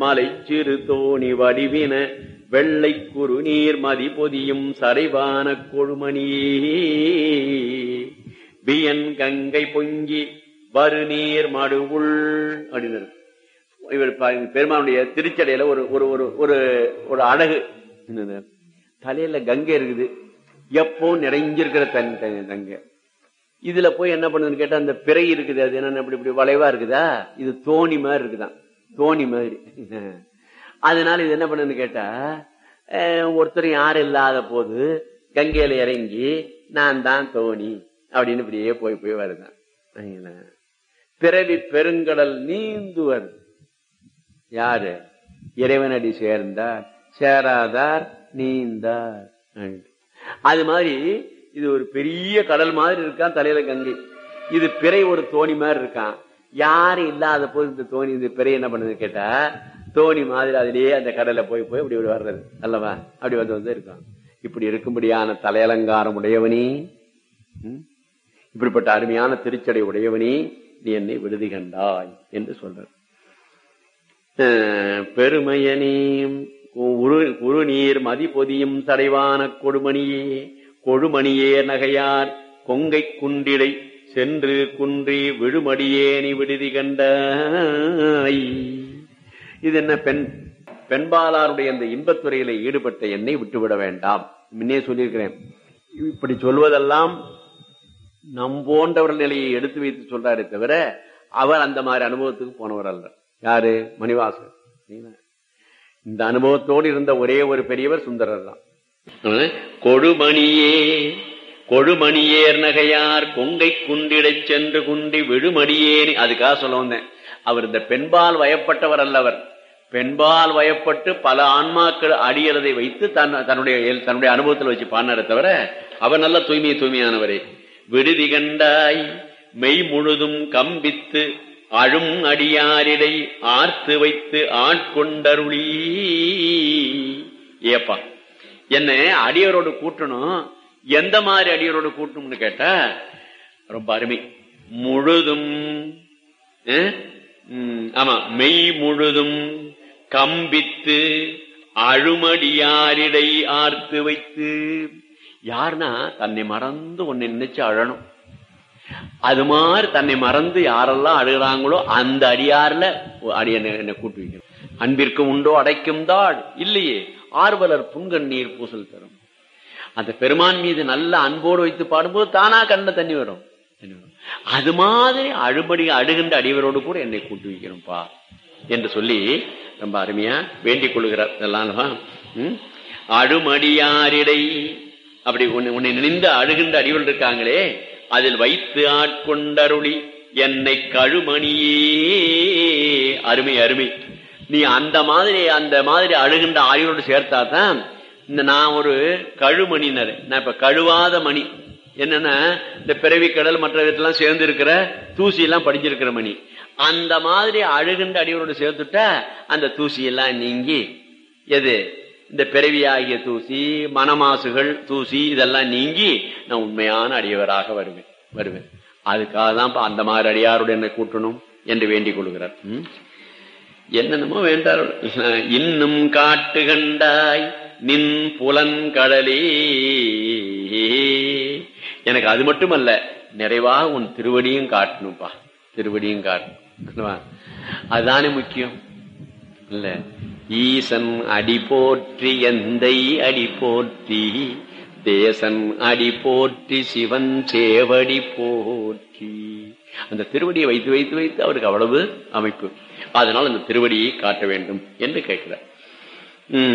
மலை சிறு தோணி வடிவின வெள்ளை குறுநீர் மதி பொதியும் சரைவான கொழுமணியே வியன் கங்கை பொங்கி வருநீர் மடுவுள் அப்படின்னாரு இவர் பாருங்க, பெருமானுடைய திருச்சடையில ஒரு ஒரு ஒரு ஒரு ஒரு அழகு என்னது? தலையில கங்கை இருக்குது எப்போ நிறைஞ்சிருக்கிற தன் தன் கங்கை இதுல போய் என்ன பண்ணுதுன்னு கேட்டா அந்த பிறை இருக்குது அது என்ன இப்படி இப்படி வளைவா இருக்குதா இது தோணி மாதிரி இருக்குதான் தோணி மாதிரி அதனால இது என்ன பண்ணுன்னு கேட்டா அஹ், ஒருத்தர் யாரும் இல்லாத போது கங்கையில இறங்கி நான் தான் தோணி அப்படின்னு இப்படியே போய் போய் வருதான் சரிங்களா? பிறவி பெருங்கடல் நீந்துவர் யாரு இறைவனடி சேர்ந்தார் சேராதார் நீந்தார் அது மாதிரி இது ஒரு பெரிய கடல் மாதிரி இருக்கான் தலையில கங்கை இது பிறை ஒரு தோணி மாதிரி இருக்கான் யாரும் இல்லாத போது இந்த தோணி இந்த பிறை என்ன பண்ணுது கேட்டா தோணி மாதிரி அதிலேயே அந்த கடல்ல போய் போய் இப்படி இப்படி வர்றது அல்லவா அப்படி வந்து வந்து இருக்கான் இப்படி இருக்கும்படியான தலையலங்காரம் உடையவனே ம்? இப்படிப்பட்ட அருமையான திருச்சடை உடையவனே நீ என்னை விடுதி கண்டாய் என்று சொல்றார் அஹ் பெருமையனே உரு உருநீர் மதிபொதியும் தடைவான கொடுமணியே கொழுமணியே நகையார் கொங்கை குண்டிடை சென்று குன்றி விழுமடியேனி விடுதி கண்டாய் இது என்ன பெண் பெண்பாலாருடைய அந்த இன்பத்துறையில ஈடுபட்ட என்னை விட்டுவிட வேண்டாம் முன்னே சொல்லியிருக்கிறேன் இப்படி சொல்வதெல்லாம் நம் போன்றவர் நிலையை எடுத்து வைத்து சொல்றாரே தவிர அவர் அந்த மாதிரி அனுபவத்துக்கு போனவர் அல்ல யாரு மணிவாசன் சரிங்களா? இந்த அனுபவத்தோடு இருந்த ஒரே ஒரு பெரியவர் சுந்தரர் தான் அஹ், கொடுமணியே கொழுமணியேர் நகையார் கொங்கை குண்டிடச் சென்று குண்டி விழுமடியேனி அதுக்காக சொல்ல வந்தேன் அவர் இந்த பெண்பால் வயப்பட்டவர் அல்லவர் பெண்பால் வயப்பட்டு பல ஆன்மாக்கள் அடியறதை வைத்து தன் தன்னுடைய தன்னுடைய அனுபவத்தில் வச்சு பாடினாரே தவிர அவர் நல்ல தூய்மை தூய்மையானவரே விடுதி கண்டாய் மெய் முழுதும் கம்பித்து அழும் அடியாரிடை ஆர்த்து வைத்து ஆட்கொண்டருளி ஏப்பா என்ன அடியரோடு கூட்டணும் எந்த மாதிரி அடியரோடு கூட்டணும்னு கேட்டா ரொம்ப அருமை முழுதும் அஹ், ம், ஆமா மெய் முழுதும் கம்பித்து அழுமடியாரிடை ஆர்த்து வைத்து யாருன்னா தன்னை மறந்து உன்னை நினைச்சு அழணும் அது மாதிரி தன்னை மறந்து யாரெல்லாம் அழுகிறாங்களோ அந்த அடியார்ல அடி என்னை என்னை கூட்டு வைக்கணும் அன்பிற்கும் உண்டோ அடைக்கும் தாள் இல்லையே ஆர்வலர் புங்கண்ணீர் பூசல் தரும் அந்த பெருமான் மீது நல்ல அன்போடு வைத்து பாடும்போது தானா கண்ட தண்ணி வரும் தண்ணி வரும். அது மாதிரி அழுபடி அழுகின்ற அடிவரோடு கூட என்னை கூட்டு வைக்கணும்பா என்று சொல்லி ரொம்ப அருமையா வேண்டிக் கொள்கிறார் இதெல்லாம் அல்லவா? ம்? அழுமடியாரிடை அப்படி உன்னை உன்னை நினைந்து அழுகின்ற அடிவர்கள் இருக்காங்களே அதில் வைத்து ஆட்கொண்டருளி என்னை கழுமணியே அருமை அருமை நீ அந்த மாதிரி அந்த மாதிரி அழுகின்ற ஆய்வோடு சேர்த்தா தான் இந்த நான் ஒரு கழுமணினர் நான் இப்ப கழுவாத மணி என்னன்னா இந்த பிறவி கடல் மற்ற இதெல்லாம் சேர்ந்து இருக்கிற தூசி எல்லாம் படிஞ்சிருக்கிற மணி அந்த மாதிரி அழுகின்ற அடியோடு சேர்த்துட்டா அந்த தூசி எல்லாம் நீங்கி எது இந்த பிறவியாகிய தூசி மனமாசுகள் தூசி இதெல்லாம் நீங்கி நான் உண்மையான அடியவராக வருவேன் வருவேன் அதுக்காக தான் இப்ப அந்த மாதிரி அடியாரோடு என்னை கூட்டணும் என்று வேண்டிக் கொள்கிறார் ம்? என்னென்னமோ வேண்டார் இன்னும் காட்டு கண்டாய் நின் புலன்கடலே எனக்கு அது மட்டுமல்ல நிறைவாக உன் திருவடியும் காட்டணும்பா திருவடியும் காட்டணும் அதுதானே முக்கியம் இல்ல ஈசன் அடி போற்றி எந்தை அடி போற்றி தேசன் அடி போற்றி சிவன் சேவடி போற்றி அந்த திருவடியை வைத்து வைத்து வைத்து அவருக்கு அவ்வளவு அமைப்பு அதனால் அந்த திருவடியை காட்ட வேண்டும் என்று கேட்கிறார் உம்